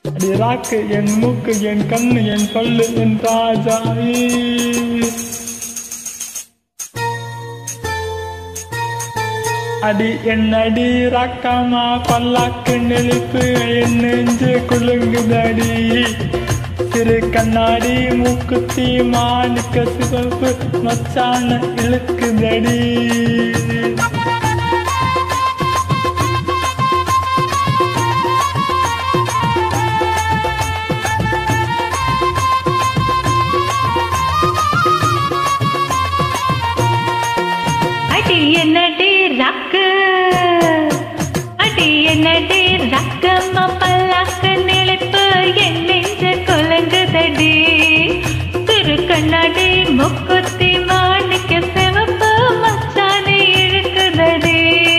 அடி ராக்கு என் மூக்கு என் கண்ணு என் பல்லு என் ராஜாவே அடி என்னடி ராக்கமா பல்லாக்கு நெளிப்பு என் நெஞ்சு குலுங்குதடி சிறு கண்ணாடி மூக்குத்தி மாணிக்க சிவப்பு மச்சான இழுக்குதடி அடி என்னடி ரக்கு அடி என்னடி ரக்கம்மா பல்லாக்கு நிலைப்பு என் நெஞ்ச குலங்குதடி திரு கண்ணாடி முக்குத்தி மாணிக்க சிவப்பு மச்சானை இழுக்குதடி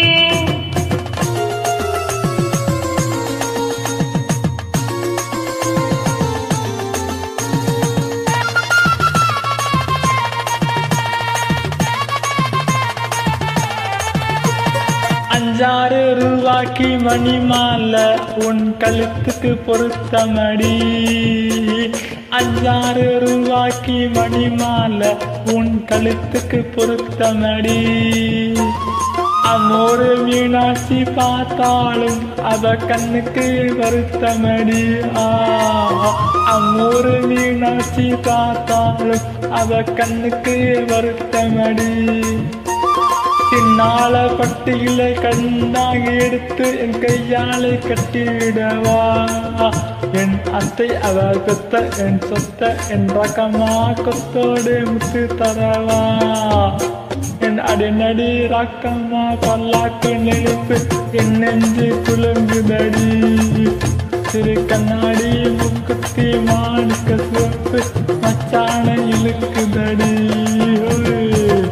அஞ்சாறு ரூபாய்க்கு மணி மாலை உன் கழுத்துக்கு பொருத்தமடி அஞ்சாறு ரூபாய்க்கு மணி மாலை உன் கழுத்துக்கு பொருத்தமடி அம்மோரு மீனாட்சி பார்த்தாலும் அவ கண்ணுக்கு வருத்தமடி ஆ அம்மோரு மீனாட்சி பார்த்தாலும் அவ கண்ணுக்கு வருத்தமடி பின்னால பட்டியல கண்ணாக எடுத்து என் கையாலை கட்டிவிடவா என் அத்தை அவ பெத்த என் சொத்த என் ரகமா கொத்தோடு முத்து தரவா என் அடிநடி ரக்கமா பல்லாக்கு நெருப்பு என் நெஞ்சு குலுங்குதடி சிறு கண்ணாடி முக்குத்தி மாணிக்க சிவப்பு மச்சான இழுக்குதடி ஓய்.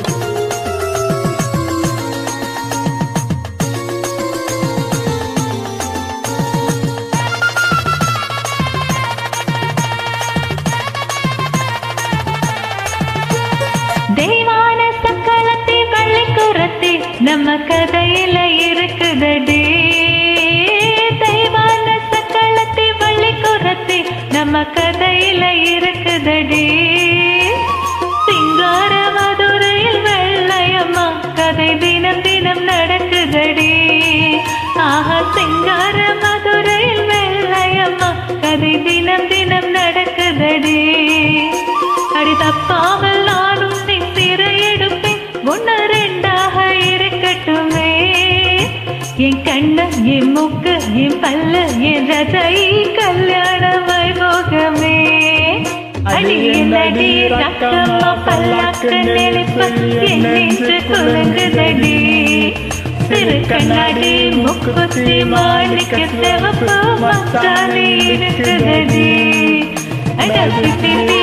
தெய்வான சக்களத்தி வள்ளி குரத்தி நம்ம கதையில இருக்குதடி தெய்வான சக்களத்தி வள்ளி குரத்தி நம்ம கதையில இருக்குதடி சிங்கார மதுரையில் வெள்ளையம்மா கதை தினம் தினம் நடக்குதடி ஆஹா சிங்கார மதுரையில் வெள்ளையம்மா கதை தினம் தினம் நடக்குதடி அடி தப்பாமல் நான் உன்னை சிறையெடுப்பேன் ஒன்னு ரெண்டாக இருக்கட்டுமே என் கண்ணு என் மூக்கு என் பல்லு என் ரதை கல்யாண வைபோகமே அடி என்னடி ரக்கம்மா பல்லாக்கு நெளிப்பு என் நெஞ்சு குலுங்குதடி சிறு கண்ணாடி முக்குத்தி மாணிக்க சிவப்பு மச்சானே இருக்குதடி அட சித்தி